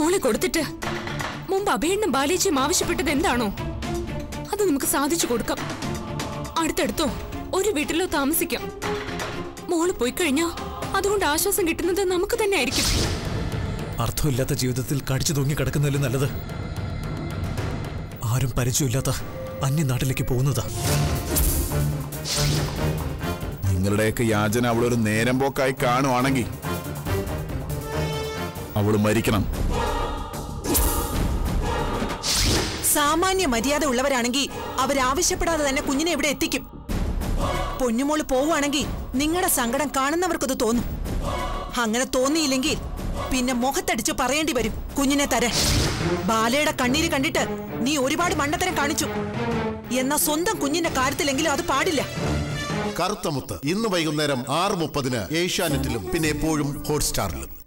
മോളെ കൊടുത്തിട്ട് മുമ്പ് അഭയണ്ണും ബാലേച്ചിയും ആവശ്യപ്പെട്ടത് എന്താണോ അത് നമുക്ക് സാധിച്ചു കൊടുക്കാം അടുത്തടുത്തോ ഒരു വീട്ടിലോ താമസിക്കാം മോള് പോയി കഴിഞ്ഞാ അതുകൊണ്ട് ആശ്വാസം കിട്ടുന്നത് നമുക്ക് തന്നെ ആയിരിക്കും അർത്ഥമില്ലാത്ത ജീവിതത്തിൽ കടിച്ചു തൂങ്ങി കിടക്കുന്നതിൽ നല്ലത് ആരും പരിചയമില്ലാത്ത അന്യനാട്ടിലേക്ക് പോകുന്നതാ നിങ്ങളുടെയൊക്കെ യാചന അവളൊരു നേരം പോക്കായി കാണുവാണെങ്കിൽ അവള് മരിക്കണം സാമാന്യ മര്യാദ ഉള്ളവരാണെങ്കിൽ അവരാവശ്യപ്പെടാതെ തന്നെ കുഞ്ഞിനെ ഇവിടെ എത്തിക്കും പൊന്നുമോള് പോവുകയാണെങ്കിൽ നിങ്ങളുടെ സങ്കടം കാണുന്നവർക്കത് തോന്നും അങ്ങനെ തോന്നിയില്ലെങ്കിൽ പിന്നെ മുഖത്തടിച്ച് പറയേണ്ടി വരും കുഞ്ഞിനെ തരാൻ ബാലയുടെ കണ്ണീര് കണ്ടിട്ട് നീ ഒരുപാട് മണ്ടത്തരം കാണിച്ചു എന്നാ സ്വന്തം കുഞ്ഞിന്റെ കാര്യത്തിലെങ്കിലും അത് പാടില്ല കറുത്തമുത്ത് ഇന്ന് വൈകുന്നേരം ആറ് മുപ്പതിന് ഏഷ്യാനെറ്റിലും പിന്നെ എപ്പോഴും ഹോട്ട്സ്റ്റാറിലും